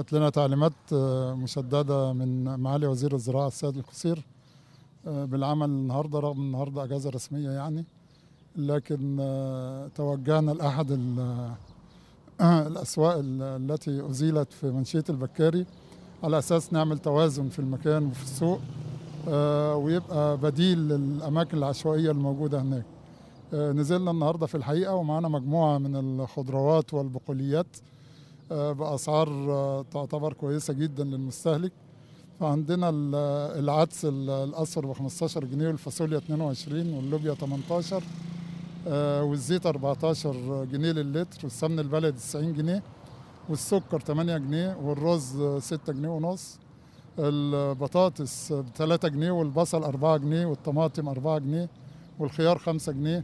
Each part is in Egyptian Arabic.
جات لنا تعليمات مشدده من معالي وزير الزراعه السيد القصير بالعمل النهارده رغم النهارده اجازه رسميه يعني لكن توجهنا لاحد الاسواق التي ازيلت في منشيه البكاري على اساس نعمل توازن في المكان وفي السوق ويبقى بديل للاماكن العشوائيه الموجوده هناك نزلنا النهارده في الحقيقه ومعانا مجموعه من الخضروات والبقوليات باسعار تعتبر كويسه جدا للمستهلك فعندنا العدس الاصفر ب 15 جنيه والفاصوليا 22 واللوبيا 18 والزيت 14 جنيه للتر والسمن البلدي 90 جنيه والسكر 8 جنيه والرز 6 جنيه ونص البطاطس ب 3 جنيه والبصل 4 جنيه والطماطم 4 جنيه والخيار 5 جنيه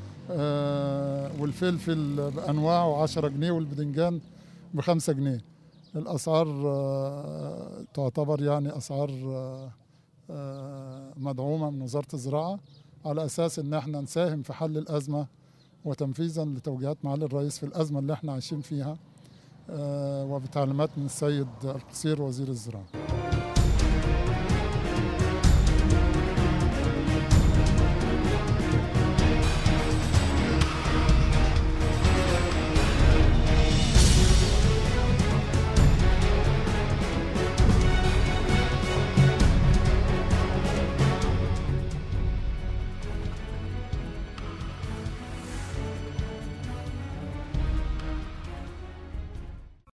والفلفل بانواعه 10 جنيه والبدنجان ب 5 جنيه الاسعار تعتبر يعني اسعار مدعومه من وزاره الزراعه على اساس ان احنا نساهم في حل الازمه وتنفيذا لتوجيهات معالي الرئيس في الازمه اللي احنا عايشين فيها وبتعليمات من السيد القصير وزير الزراعه